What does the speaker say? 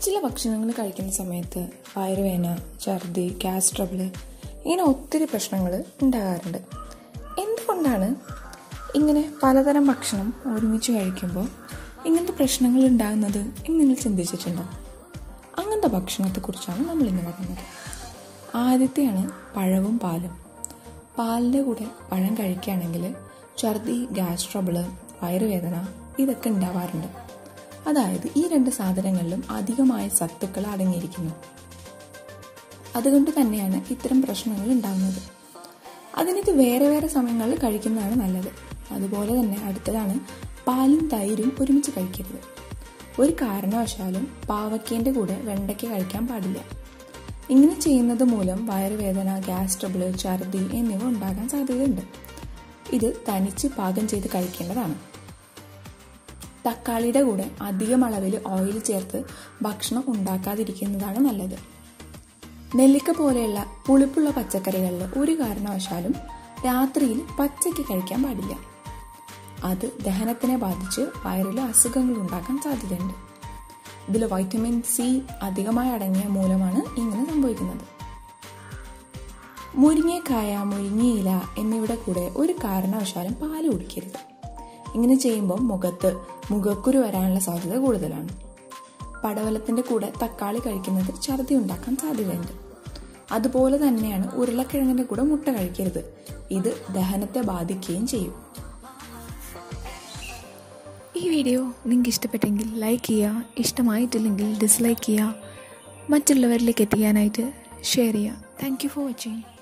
ചില ഭക്ഷണങ്ങൾ കഴിക്കുന്ന സമയത്ത് വയറുവേദന ഛർദി ഗ്യാസ് ട്രബിള് ഇങ്ങനെ ഒത്തിരി പ്രശ്നങ്ങൾ ഉണ്ടാകാറുണ്ട് എന്തുകൊണ്ടാണ് ഇങ്ങനെ പലതരം ഭക്ഷണം ഒരുമിച്ച് കഴിക്കുമ്പോൾ ഇങ്ങനത്തെ പ്രശ്നങ്ങൾ ഉണ്ടാകുന്നത് എന്ന് നിങ്ങൾ ചിന്തിച്ചിട്ടുണ്ടോ അങ്ങനത്തെ ഭക്ഷണത്തെക്കുറിച്ചാണ് നമ്മൾ ഇന്ന് പറയുന്നത് ആദ്യത്തെയാണ് പഴവും പാലും പാലിൻ്റെ കൂടെ പഴം കഴിക്കുകയാണെങ്കിൽ ഛർദി ഗ്യാസ് ട്രബിള് വയറുവേദന ഇതൊക്കെ ഉണ്ടാവാറുണ്ട് അതായത് ഈ രണ്ട് സാധനങ്ങളിലും അധികമായ സത്തുക്കൾ അടങ്ങിയിരിക്കുന്നു അതുകൊണ്ട് തന്നെയാണ് ഇത്തരം പ്രശ്നങ്ങൾ ഉണ്ടാകുന്നത് അതിനിത് വേറെ വേറെ സമയങ്ങളിൽ കഴിക്കുന്നതാണ് നല്ലത് അതുപോലെ തന്നെ അടുത്തതാണ് പാലും തൈരും ഒരുമിച്ച് കഴിക്കരുത് ഒരു കാരണവശാലും പാവക്കേൻ്റെ കൂടെ വെണ്ടയ്ക്ക കഴിക്കാൻ പാടില്ല ഇങ്ങനെ ചെയ്യുന്നത് മൂലം വയറുവേദന ഗ്യാസ് ട്രബിള് ഛർദി എന്നിവ ഉണ്ടാകാൻ സാധ്യതയുണ്ട് ഇത് തനിച്ച് പാകം ചെയ്ത് കഴിക്കേണ്ടതാണ് തക്കാളിയുടെ കൂടെ അധികം അളവിൽ ഓയിൽ ചേർത്ത് ഭക്ഷണം ഉണ്ടാക്കാതിരിക്കുന്നതാണ് നല്ലത് നെല്ലിക്ക പോലെയുള്ള പുളിപ്പുള്ള പച്ചക്കറികളിൽ ഒരു കാരണവശാലും രാത്രിയിൽ പച്ചയ്ക്ക് കഴിക്കാൻ പാടില്ല അത് ദഹനത്തിനെ ബാധിച്ച് വയറിൽ അസുഖങ്ങൾ ഉണ്ടാക്കാൻ സാധ്യതയുണ്ട് ഇതിൽ വൈറ്റമിൻ സി അധികമായി അടങ്ങിയ മൂലമാണ് ഇങ്ങനെ സംഭവിക്കുന്നത് മുരിങ്ങക്കായ മുരിങ്ങയില എന്നിവയുടെ കൂടെ ഒരു കാരണവശാലും പാല് കുടിക്കരുത് ഇങ്ങനെ ചെയ്യുമ്പോൾ മുഖത്ത് മുഖക്കുരു വരാനുള്ള സാധ്യത കൂടുതലാണ് പടവലത്തിന്റെ കൂടെ തക്കാളി കഴിക്കുന്നത് ഛർദി ഉണ്ടാക്കാൻ സാധ്യതയുണ്ട് അതുപോലെ തന്നെയാണ് ഉരുളക്കിഴങ്ങിന്റെ കൂടെ മുട്ട കഴിക്കരുത് ഇത് ദഹനത്തെ ബാധിക്കുകയും ചെയ്യും ഈ വീഡിയോ നിങ്ങൾക്ക് ഇഷ്ടപ്പെട്ടെങ്കിൽ ലൈക്ക് ചെയ്യുക ഇഷ്ടമായിട്ടില്ലെങ്കിൽ ഡിസ്ലൈക്ക് ചെയ്യുക മറ്റുള്ളവരിലേക്ക് എത്തിക്കാനായിട്ട് ഷെയർ ചെയ്യുക താങ്ക് യു ഫോർ വാച്ചിങ്